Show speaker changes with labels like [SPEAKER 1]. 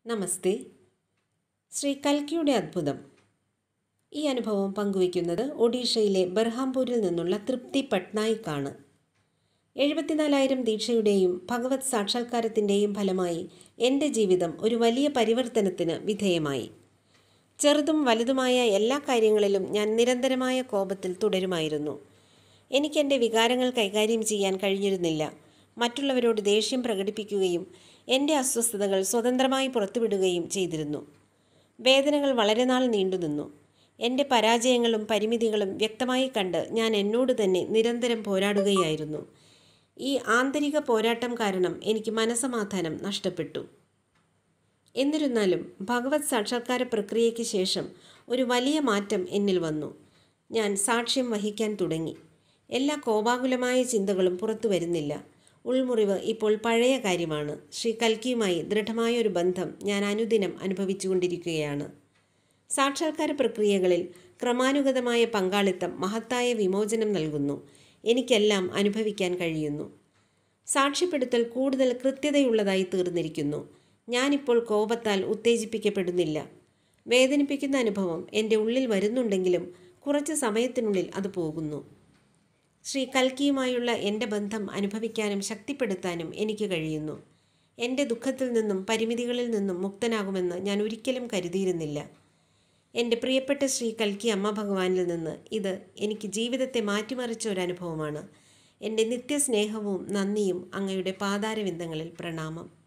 [SPEAKER 1] നമസ്തേ ശ്രീ കൽക്കിയുടെ അത്ഭുതം ഈ അനുഭവം പങ്കുവയ്ക്കുന്നത് ഒഡീഷയിലെ ബർഹാംപൂരിൽ നിന്നുള്ള തൃപ്തി പട്നായിക്കാണ് എഴുപത്തിനാലായിരം ദീക്ഷയുടെയും ഭഗവത് സാക്ഷാത്കാരത്തിൻ്റെയും ഫലമായി എൻ്റെ ജീവിതം ഒരു വലിയ പരിവർത്തനത്തിന് വിധേയമായി ചെറുതും വലുതുമായ എല്ലാ കാര്യങ്ങളിലും ഞാൻ നിരന്തരമായ കോപത്തിൽ തുടരുമായിരുന്നു എനിക്കെൻ്റെ വികാരങ്ങൾ കൈകാര്യം ചെയ്യാൻ കഴിഞ്ഞിരുന്നില്ല മറ്റുള്ളവരോട് ദേഷ്യം പ്രകടിപ്പിക്കുകയും എൻ്റെ അസ്വസ്ഥതകൾ സ്വതന്ത്രമായി പുറത്തുവിടുകയും ചെയ്തിരുന്നു വേദനകൾ വളരെ നാൾ നീണ്ടുനിന്നു എൻ്റെ പരാജയങ്ങളും പരിമിതികളും വ്യക്തമായി കണ്ട് ഞാൻ എന്നോട് തന്നെ നിരന്തരം പോരാടുകയായിരുന്നു ഈ ആന്തരിക പോരാട്ടം കാരണം എനിക്ക് മനസമാധാനം നഷ്ടപ്പെട്ടു എന്നിരുന്നാലും ഭഗവത് സാക്ഷാത്കാര പ്രക്രിയയ്ക്ക് ശേഷം ഒരു വലിയ മാറ്റം എന്നിൽ വന്നു ഞാൻ സാക്ഷ്യം വഹിക്കാൻ തുടങ്ങി എല്ലാ കോപാകുലമായ ചിന്തകളും പുറത്തു വരുന്നില്ല ഉൾമുറിവ് ഇപ്പോൾ പഴയ കാര്യമാണ് ശ്രീ കൽക്കിയുമായി ദൃഢമായ ഒരു ബന്ധം ഞാൻ അനുദിനം അനുഭവിച്ചുകൊണ്ടിരിക്കുകയാണ് സാക്ഷാത്കാര പ്രക്രിയകളിൽ ക്രമാനുഗതമായ പങ്കാളിത്തം മഹത്തായ വിമോചനം നൽകുന്നു എനിക്കെല്ലാം അനുഭവിക്കാൻ കഴിയുന്നു സാക്ഷ്യപ്പെടുത്തൽ കൂടുതൽ കൃത്യതയുള്ളതായി തീർന്നിരിക്കുന്നു ഞാനിപ്പോൾ കോപത്താൽ ഉത്തേജിപ്പിക്കപ്പെടുന്നില്ല വേദനിപ്പിക്കുന്ന അനുഭവം എൻ്റെ ഉള്ളിൽ വരുന്നുണ്ടെങ്കിലും കുറച്ച് സമയത്തിനുള്ളിൽ അത് പോകുന്നു ശ്രീ കൽക്കിയുമായുള്ള എൻ്റെ ബന്ധം അനുഭവിക്കാനും ശക്തിപ്പെടുത്താനും എനിക്ക് കഴിയുന്നു എൻ്റെ ദുഃഖത്തിൽ നിന്നും പരിമിതികളിൽ നിന്നും മുക്തനാകുമെന്ന് ഞാൻ ഒരിക്കലും കരുതിയിരുന്നില്ല എൻ്റെ പ്രിയപ്പെട്ട ശ്രീ കൽക്കി അമ്മ ഭഗവാനിൽ നിന്ന് ഇത് എനിക്ക് ജീവിതത്തെ മാറ്റിമറിച്ച ഒരു അനുഭവമാണ് എൻ്റെ നിത്യസ്നേഹവും നന്ദിയും അങ്ങയുടെ പാതാരവിന്ദങ്ങളിൽ പ്രണാമം